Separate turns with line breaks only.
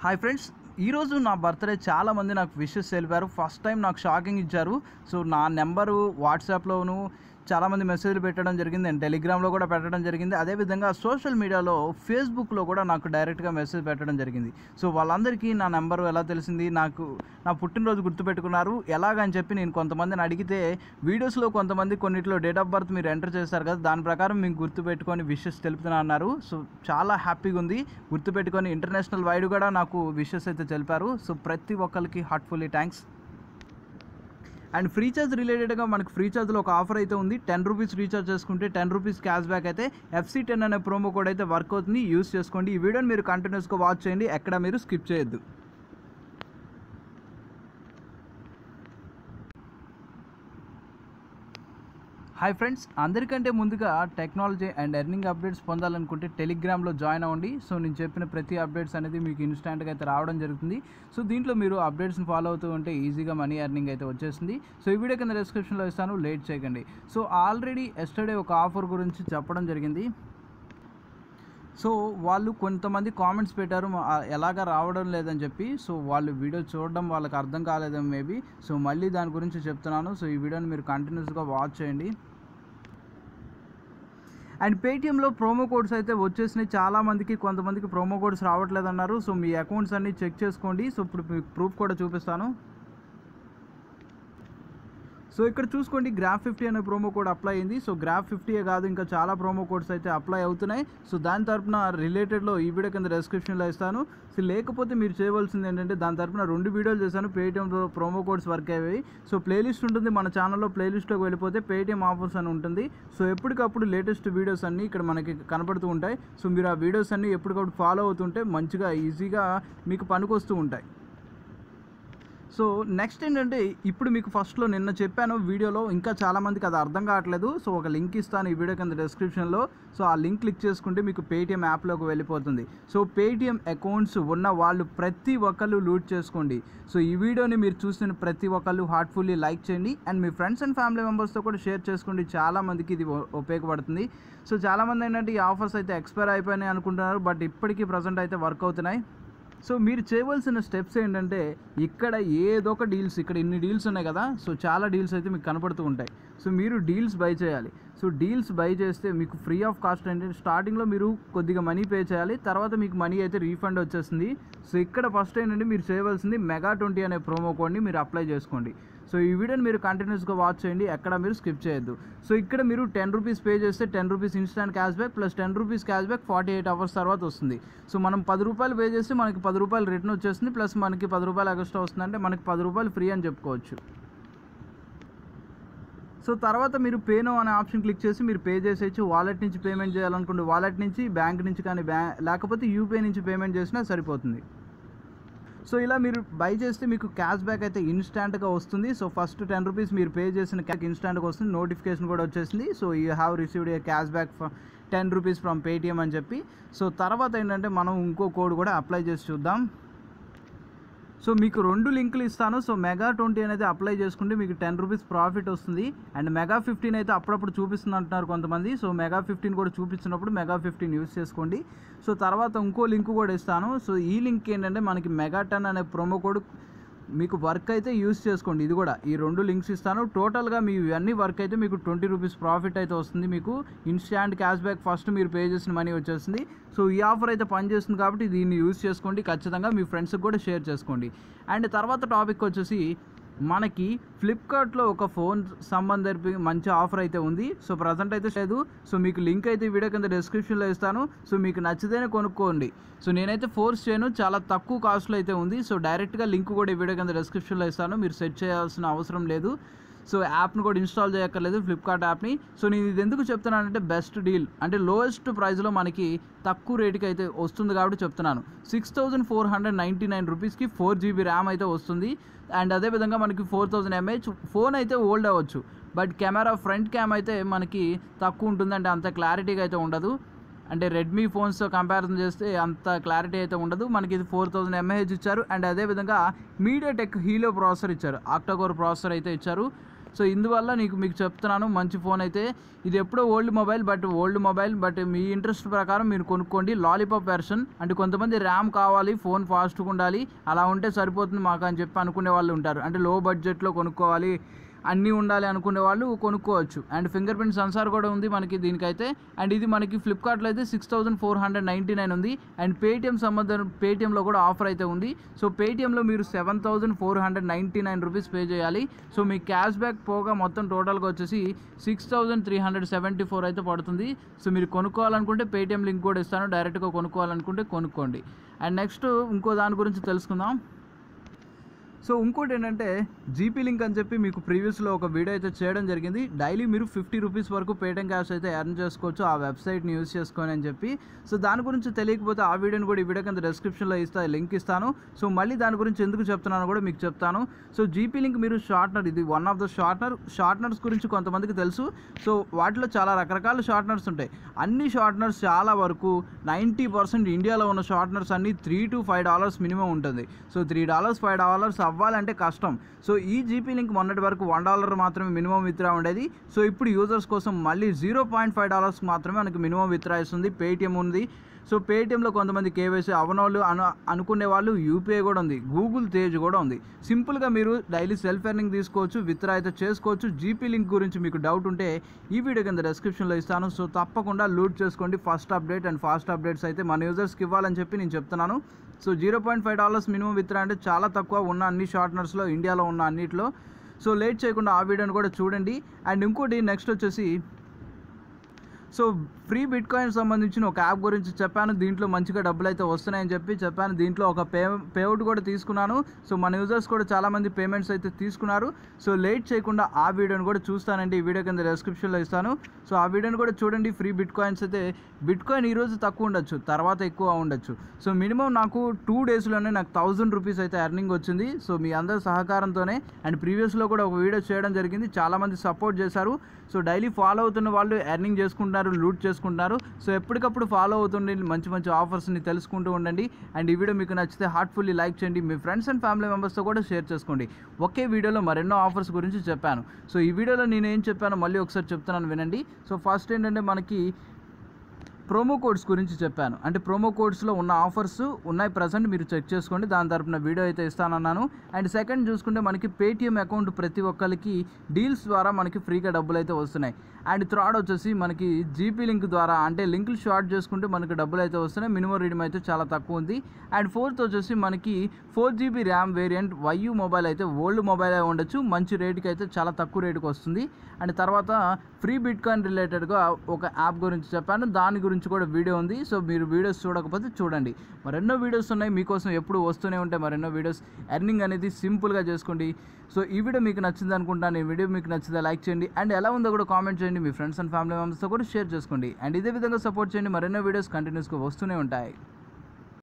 hi friends ఈరోజు నా birthday చాలా మంది నాకు విషెస్ తెలిపారు ఫస్ట్ టైం నాకు షాకింగ్ ఇచ్చారు సో నా నెంబరు వాట్సాప్లోను చాలామంది మెసేజ్లు పెట్టడం జరిగింది అండ్ టెలిగ్రామ్లో కూడా పెట్టడం జరిగింది అదేవిధంగా సోషల్ మీడియాలో ఫేస్బుక్లో కూడా నాకు డైరెక్ట్గా మెసేజ్ పెట్టడం జరిగింది సో వాళ్ళందరికీ నా నెంబరు ఎలా తెలిసింది నాకు నా పుట్టినరోజు గుర్తుపెట్టుకున్నారు ఎలాగని చెప్పి నేను కొంతమందిని అడిగితే వీడియోస్లో కొంతమంది కొన్నిట్లో డేట్ ఆఫ్ బర్త్ మీరు ఎంటర్ చేస్తారు కదా దాని ప్రకారం మీకు గుర్తుపెట్టుకొని విషెస్ తెలుపుతున్నా అన్నారు సో చాలా హ్యాపీగా ఉంది గుర్తుపెట్టుకొని ఇంటర్నేషనల్ వైడ్ కూడా నాకు విషెస్ అయితే తెలిపారు సో ప్రతి ఒక్కరికి heartfully thanks and FreeCharge రిలేటెడ్గా మనకు ఫ్రీ చార్జ్లో ఒక ఆఫర్ అయితే ఉంది టెన్ రూపీస్ రీఛార్జ్ చేసుకుంటే టెన్ రూపీస్ క్యాష్ బ్యాక్ అయితే ఎఫ్సీ టెన్ అనే ప్రోమో కోడ్ అయితే వర్క్ అవుతుంది యూస్ చేసుకోండి ఈ వీడియోని మీరు కంటిన్యూస్గా వాచ్ చేయండి ఎక్కడ మీరు స్కిప్ చేయొద్దు హాయ్ ఫ్రెండ్స్ అందరికంటే ముందుగా టెక్నాలజీ అండ్ ఎర్నింగ్ అప్డేట్స్ పొందాలనుకుంటే టెలిగ్రామ్లో జాయిన్ అవ్వండి సో నేను చెప్పిన ప్రతి అప్డేట్స్ అనేది మీకు ఇన్స్టాంట్గా అయితే రావడం జరుగుతుంది సో దీంట్లో మీరు అప్డేట్స్ని ఫాలో అవుతూ ఉంటే ఈజీగా మనీ ఎర్నింగ్ అయితే వచ్చేస్తుంది సో ఈ వీడియో కింద డిస్క్రిప్షన్లో ఇస్తాను లేట్ చేయకండి సో ఆల్రెడీ ఎస్టర్డే ఒక ఆఫర్ గురించి చెప్పడం జరిగింది సో వాళ్ళు కొంతమంది కామెంట్స్ పెట్టారు మా- ఆ, ఎలాగ రావడం లేదని చెప్పి సో వాళ్ళు వీడియో చూడడం వాళ్ళకి అర్థం కాలేదేమో మేబీ సో మళ్ళీ దాని గురించి చెప్తున్నాను సో ఈ వీడియోని మీరు కంటిన్యూస్గా వాచ్ చేయండి అండ్ పేటిఎంలో ప్రోమో కోడ్స్ అయితే వచ్చేసినాయి చాలా మందికి కొంతమందికి ప్రోమో కోడ్స్ రావట్లేదు అన్నారు సో మీ అకౌంట్స్ అన్ని చెక్ చేసుకోండి సో ఇప్పుడు మీకు ప్రూఫ్ కూడా చూపిస్తాను సో ఇక్కడ చూసుకోండి గ్రాఫ్ ఫిఫ్టీ అనే ప్రోమో కోడ్ అప్లై అయింది సో గ్రాఫ్ ఫిఫ్టీయే కాదు ఇంకా చాలా ప్రోమో కోడ్స్ అయితే అప్లై అవుతున్నాయి సో దాని తరపున రిలేటెడ్లో ఈ వీడియో కింద డిస్క్రిప్షన్లో ఇస్తాను సో లేకపోతే మీరు చేయవలసింది ఏంటంటే దాని తరపున రెండు వీడియోలు చేశాను పేటిఎంలో ప్రోమో కోడ్స్ వర్క్ అయ్యాయి సో ప్లేలిస్ట్ ఉంటుంది మన ఛానల్లో ప్లేలిస్ట్లోకి వెళ్ళిపోతే పేటిఎం ఆఫర్స్ అని ఉంటుంది సో ఎప్పటికప్పుడు లేటెస్ట్ వీడియోస్ అన్నీ ఇక్కడ మనకి కనపడుతూ ఉంటాయి సో మీరు ఆ వీడియోస్ అన్నీ ఎప్పటికప్పుడు ఫాలో అవుతుంటే మంచిగా ఈజీగా మీకు పనికొస్తూ ఉంటాయి సో నెక్స్ట్ ఏంటంటే ఇప్పుడు మీకు ఫస్ట్లో నిన్న చెప్పాను వీడియోలో ఇంకా చాలామందికి అది అర్థం కావట్లేదు సో ఒక లింక్ ఇస్తాను ఈ వీడియో కింద డిస్క్రిప్షన్లో సో ఆ లింక్ క్లిక్ చేసుకుంటే మీకు పేటిఎం యాప్లోకి వెళ్ళిపోతుంది సో పేటిఎం అకౌంట్స్ ఉన్న వాళ్ళు ప్రతి ఒక్కళ్ళు లూట్ చేసుకోండి సో ఈ వీడియోని మీరు చూసిన ప్రతి ఒక్కళ్ళు హార్ట్ఫుల్లీ లైక్ చేయండి అండ్ మీ ఫ్రెండ్స్ అండ్ ఫ్యామిలీ మెంబర్స్తో కూడా షేర్ చేసుకోండి చాలా మందికి ఇది ఉ- ఉపయోగపడుతుంది సో చాలామంది ఏంటంటే ఈ ఆఫర్స్ అయితే ఎక్స్పైర్ అయిపోయినాయి అనుకుంటున్నారు బట్ ఇప్పటికీ ప్రజెంట్ అయితే వర్క్ అవుతున్నాయి సో మీరు చేయవలసిన స్టెప్స్ ఏంటంటే ఇక్కడ ఏదో ఒక డీల్స్ ఇక్కడ ఇన్ని డీల్స్ ఉన్నాయి కదా సో చాలా డీల్స్ అయితే మీకు కనపడుతూ ఉంటాయి సో మీరు డీల్స్ బై చేయాలి సో డీల్స్ బై చేస్తే మీకు ఫ్రీ ఆఫ్ కాస్ట్ ఏంటంటే స్టార్టింగ్లో మీరు కొద్దిగా మనీ పే చేయాలి తర్వాత మీకు మనీ అయితే రీఫండ్ వచ్చేస్తుంది సో ఇక్కడ ఫస్ట్ ఏంటంటే మీరు చేయవలసింది మెగా ట్వంటీ అనే ప్రోమో కోడ్ని మీరు అప్లై చేసుకోండి సో ఈ వీడియోని మీరు కంటిన్యూస్గా వాచ్ చేయండి ఎక్కడ మీరు స్కిప్ చేయొద్దు సో ఇక్కడ మీరు టెన్ రూపీస్ పే చేస్తే ten rupees instant cashback plus ten rupees cashback forty eight hours తర్వాత వస్తుంది సో మనం పది రూపాయలు పే చేస్తే మనకి పది రూపాయలు రిటర్న్ వచ్చేస్తుంది ప్లస్ మనకి పది రూపాయలు ఎక్స్ట్రా వస్తుంది అంటే మనకి పది రూపాయలు ఫ్రీ అని చెప్పుకోవచ్చు సో తర్వాత మీరు పేనో అనే ఆప్షన్ క్లిక్ చేసి మీరు పే చేసేయచ్చు వాలెట్ నుంచి పేమెంట్ చేయాలనుకుంటే వాలెట్ నుంచి బ్యాంక్ నుంచి కానీ బ్యా లేకపోతే యూపీఐ నుంచి పేమెంట్ చేసినా సరిపోతుంది సో ఇలా మీరు బై చేస్తే మీకు క్యాష్ బ్యాక్ అయితే ఇన్స్టాంట్గా వస్తుంది సో ఫస్ట్ టెన్ రూపీస్ మీరు పే చేసిన క్యాక్ ఇన్స్టాంట్గా వస్తుంది నోటిఫికేషన్ కూడా వచ్చేసింది so you have received a cashback ten rupees from Paytm అని చెప్పి సో తర్వాత ఏంటంటే మనం ఇంకో కోడ్ కూడా అప్లై చేసి చూద్దాం సో మీకు రెండు లింకులు ఇస్తాను సో మెగా ట్వంటీ అనేది అప్లై చేసుకుంటే మీకు టెన్ రూపీస్ ప్రాఫిట్ వస్తుంది అండ్ మెగా ఫిఫ్టీన్ అయితే అప్పుడప్పుడు చూపిస్తుంది అంటున్నారు కొంతమంది సో మెగా ఫిఫ్టీన్ కూడా చూపించినప్పుడు మెగా ఫిఫ్టీన్ యూస్ చేసుకోండి సో తర్వాత ఇంకో లింక్ కూడా ఇస్తాను సో ఈ లింక్ ఏంటంటే మనకి మెగా టెన్ అనే ప్రోమో కోడ్ మీకు వర్క్ అయితే యూస్ చేసుకోండి ఇది కూడా ఈ రెండు లింక్స్ ఇస్తాను టోటల్గా మీ అన్ని వర్క్ అయితే మీకు ట్వంటీ రూపీస్ ప్రాఫిట్ అయితే వస్తుంది మీకు ఇన్స్టాంట్ క్యాష్ బ్యాక్ ఫస్ట్ మీరు పే చేసిన మనీ వచ్చేస్తుంది సో ఈ ఆఫర్ అయితే పనిచేస్తుంది కాబట్టి దీన్ని యూస్ చేసుకోండి ఖచ్చితంగా మీ ఫ్రెండ్స్కి కూడా షేర్ చేసుకోండి అండ్ తర్వాత టాపిక్ వచ్చేసి మనకి ఫ్లిప్కార్ట్లో ఒక ఫోన్ సంబంధించి మంచి ఆఫర్ అయితే ఉంది సో ప్రజెంట్ అయితే లేదు సో మీకు లింక్ అయితే ఈ వీడియో కింద డిస్క్రిప్షన్లో ఇస్తాను సో మీకు నచ్చితేనే కొనుక్కోండి సో నేనైతే ఫోర్స్ చేయను చాలా తక్కువ కాస్ట్లో అయితే ఉంది సో డైరెక్ట్గా లింక్ కూడా ఈ వీడియో కింద డిస్క్రిప్షన్లో ఇస్తాను మీరు సెట్ చేయాల్సిన అవసరం లేదు సో యాప్ను కూడా ఇన్స్టాల్ చేయక్కర్లేదు ఫ్లిప్కార్ట్ యాప్ని సో నేను ఇది ఎందుకు చెప్తున్నానంటే బెస్ట్ డీల్ అంటే లోయెస్ట్ ప్రైస్లో మనకి తక్కువ రేటుకి అయితే వస్తుంది కాబట్టి చెప్తున్నాను six thousand four hundred ninety nine రూపీస్కి ఫోర్ జీబీ ర్యామ్ అయితే వస్తుంది అండ్ అదేవిధంగా మనకి ఫోర్ థౌజండ్ ఎంహెచ్ ఫోన్ అయితే ఓల్డ్ అవ్వచ్చు బట్ కెమెరా ఫ్రంట్ క్యామ్ అయితే మనకి తక్కువ ఉంటుంది అంటే అంత క్లారిటీగా అయితే ఉండదు అంటే రెడ్మీ ఫోన్స్తో కంపారిజన్ చేస్తే అంత క్లారిటీ అయితే ఉండదు మనకి ఇది ఫోర్ థౌజండ్ ఎంఏహెచ్ ఇచ్చారు అండ్ అదేవిధంగా మీడియా టెక్ హీలో ప్రాసెసర్ ఇచ్చారు ఆక్టోకోర్ ప్రాసెసర్ అయితే ఇచ్చారు సో ఇందువల్ల నీకు మీకు చెప్తున్నాను మంచి ఫోన్ అయితే ఇది ఎప్పుడో old mobile but old mobile but మీ ఇంట్రెస్ట్ ప్రకారం మీరు కొనుక్కోండి లాలీపాప్ వెర్షన్ అంటే కొంతమంది ర్యామ్ కావాలి ఫోన్ ఫాస్ట్గా ఉండాలి అలా ఉంటే సరిపోతుంది మాకు అని చెప్పి అనుకునే వాళ్ళు ఉంటారు అంటే లో బడ్జెట్లో కొనుక్కోవాలి అన్నీ ఉండాలి అనుకునే వాళ్ళు కొనుక్కోవచ్చు అండ్ ఫింగర్ ప్రింట్ సెన్సార్ కూడా ఉంది మనకి దీనికైతే అండ్ ఇది మనకి ఫ్లిప్కార్ట్లో అయితే six thousand four hundred ninety nine ఉంది అండ్ పేటిఎం సంబంధం పేటిఎంలో కూడా ఆఫర్ అయితే ఉంది సో పేటిఎంలో మీరు seven thousand four hundred ninety nine rupees pay చేయాలి సో మీ క్యాష్ బ్యాక్ పోగా మొత్తం టోటల్గా వచ్చేసి six thousand three hundred seventy four అయితే పడుతుంది సో మీరు కొనుక్కోవాలనుకుంటే పేటిఎం లింక్ కూడా ఇస్తాను డైరెక్ట్గా కొనుక్కోవాలనుకుంటే కొనుక్కోండి అండ్ నెక్స్ట్ ఇంకో దాని గురించి తెలుసుకుందాం సో ఇంకోటి ఏంటంటే జీపీ లింక్ అని చెప్పి మీకు ప్రీవియస్లో ఒక వీడియో అయితే చేయడం జరిగింది డైలీ మీరు ఫిఫ్టీ రూపీస్ వరకు పేటిఎం క్యాష్ అయితే ఎర్న్ చేసుకోవచ్చు ఆ వెబ్సైట్ని యూస్ చేసుకొని అని చెప్పి సో దాని గురించి తెలియకపోతే ఆ వీడియోని కూడా ఈ వీడియో కింద డిస్క్రిప్షన్లో ఇస్తా లింక్ ఇస్తాను సో మళ్ళీ దాని గురించి ఎందుకు చెప్తున్నాను కూడా మీకు చెప్తాను సో జీపీ లింక్ మీరు షార్ట్నర్ ఇది one of the shortener shorteners గురించి కొంతమందికి తెలుసు సో వాటిలో చాలా రకరకాల షార్ట్నర్స్ ఉంటాయి అన్ని షార్ట్నర్స్ చాలా వరకు నైంటీ పర్సెంట్ ఇండియాలో ఉన్న షార్ట్నర్స్ అన్ని three to five dollars minimum ఉంటుంది so three dollars five dollars అవ్వాలంటే కష్టం సో ఈ జీపీ లింక్ మొన్నటి వరకు వన్ డాలర్ మాత్రమే మినిమం విత్డ్రా ఉండేది సో ఇప్పుడు యూజర్స్ కోసం మళ్ళీ జీరో పాయింట్ ఫైవ్ డాలర్స్ మాత్రమే మనకి మినిమం విత్డ్రా ఇస్తుంది పేటిఎం ఉంది సో పేటిఎంలో కొంతమంది కేవైసీ అవనోళ్ళు అను అనుకునే వాళ్ళు యూపీఐ కూడా ఉంది గూగుల్ తేజ్ కూడా ఉంది సింపుల్గా మీరు డైలీ సెల్ఫ్ ఎర్నింగ్ తీసుకోవచ్చు విత్డ్రా అయితే చేసుకోవచ్చు జీపీ లింక్ గురించి మీకు డౌట్ ఉంటే ఈ వీడియో కింద డిస్క్రిప్షన్లో ఇస్తాను సో తప్పకుండా లూట్ చేసుకోండి first update and fast updates అయితే మన యూజర్స్కి ఇవ్వాలని చెప్పి నేను చెప్తున్నాను so zero point five dollars minimum withdraw అంటే చాలా తక్కువ ఉన్న అన్ని షార్ట్నర్స్లో ఇండియాలో ఉన్న అన్నిట్లో సో లేట్ చేయకుండా ఆ వీడియోని కూడా చూడండి అండ్ ఇంకోటి నెక్స్ట్ వచ్చేసి సో ఫ్రీ బిట్ కాయిన్ సంబంధించిన ఒక యాప్ గురించి చెప్పాను దీంట్లో మంచిగా డబ్బులు అయితే వస్తున్నాయని చెప్పి చెప్పాను దీంట్లో ఒక పే పేఅవుట్ కూడా తీసుకున్నాను సో మన యూజర్స్ కూడా చాలామంది పేమెంట్స్ అయితే తీసుకున్నారు సో లేట్ చేయకుండా ఆ వీడియోని కూడా చూస్తానండి ఈ వీడియో కింద డిస్క్రిప్షన్లో ఇస్తాను సో ఆ వీడియోని కూడా చూడండి ఫ్రీ బిట్ కాయిన్స్ అయితే బిట్ కాయిన్ ఈరోజు తక్కువ ఉండొచ్చు తర్వాత ఎక్కువ ఉండొచ్చు సో మినిమం నాకు టూ డేస్లోనే నాకు థౌజండ్ రూపీస్ అయితే ఎర్నింగ్ వచ్చింది సో మీ అందరి సహకారంతోనే అండ్ ప్రీవియస్లో కూడా ఒక వీడియో చేయడం జరిగింది చాలామంది సపోర్ట్ చేశారు సో డైలీ ఫాలో అవుతున్న వాళ్ళు ఎర్నింగ్ చేసుకుంటున్నారు లూట్ చేసుకుంటున్నారు సో ఎప్పటికప్పుడు ఫాలో అవుతుండే మంచి మంచి ఆఫర్స్ని తెలుసుకుంటూ ఉండండి అండ్ ఈ వీడియో మీకు నచ్చితే హార్ట్ఫుల్లీ లైక్ చేయండి మీ ఫ్రెండ్స్ అండ్ ఫ్యామిలీ మెంబర్స్తో కూడా షేర్ చేసుకోండి ఒకే వీడియోలో మరెన్నో ఆఫర్స్ గురించి చెప్పాను సో ఈ వీడియోలో నేను ఏం చెప్పానో మళ్ళీ ఒకసారి చెప్తున్నాను వినండి సో ఫస్ట్ ఏంటంటే మనకి ప్రోమో కోడ్స్ గురించి చెప్పాను అంటే ప్రోమో కోడ్స్లో ఉన్న ఆఫర్స్ ఉన్నాయి ప్రజెంట్ మీరు చెక్ చేసుకోండి దాని తరపున వీడియో అయితే ఇస్తానన్నాను అండ్ సెకండ్ చూసుకుంటే మనకి పేటిఎం అకౌంట్ ప్రతి ఒక్కరికి డీల్స్ ద్వారా మనకి ఫ్రీగా డబ్బులు అయితే వస్తున్నాయి అండ్ థర్డ్ వచ్చేసి మనకి జీపీ లింక్ ద్వారా అంటే లింకులు షార్ట్ చేసుకుంటే మనకి డబ్బులు అయితే వస్తున్నాయి మినిమం రీడింగ్ అయితే చాలా తక్కువ ఉంది అండ్ ఫోర్త్ వచ్చేసి మనకి four GB RAM variant YU mobile అయితే ఓల్డ్ మొబైల్ అయి ఉండొచ్చు మంచి రేటుకి అయితే చాలా తక్కువ రేటుకి వస్తుంది అండ్ తర్వాత ఫ్రీ బిట్ కాయిన్ రిలేటెడ్గా ఒక యాప్ గురించి చెప్పాను దాని గురించి కూడా వీడియో ఉంది సో మీరు వీడియోస్ చూడకపోతే చూడండి మరెన్నో వీడియోస్ ఉన్నాయి మీకోసం ఎప్పుడు వస్తూనే ఉంటాయి మరెన్నో వీడియోస్ ఎర్నింగ్ అనేది సింపుల్గా చేసుకోండి సో ఈ వీడియో మీకు నచ్చింది అనుకుంటాను ఈ వీడియో మీకు నచ్చితే లైక్ చేయండి అండ్ ఎలా ఉందో కూడా కామెంట్ చేయండి మీ ఫ్రెండ్స్ అండ్ ఫ్యామిలీ మెంబర్స్తో కూడా షేర్ చేసుకోండి అండ్ ఇదే విధంగా సపోర్ట్ చేయండి మరెన్నో వీడియోస్ కంటిన్యూస్గా వస్తూనే ఉంటాయి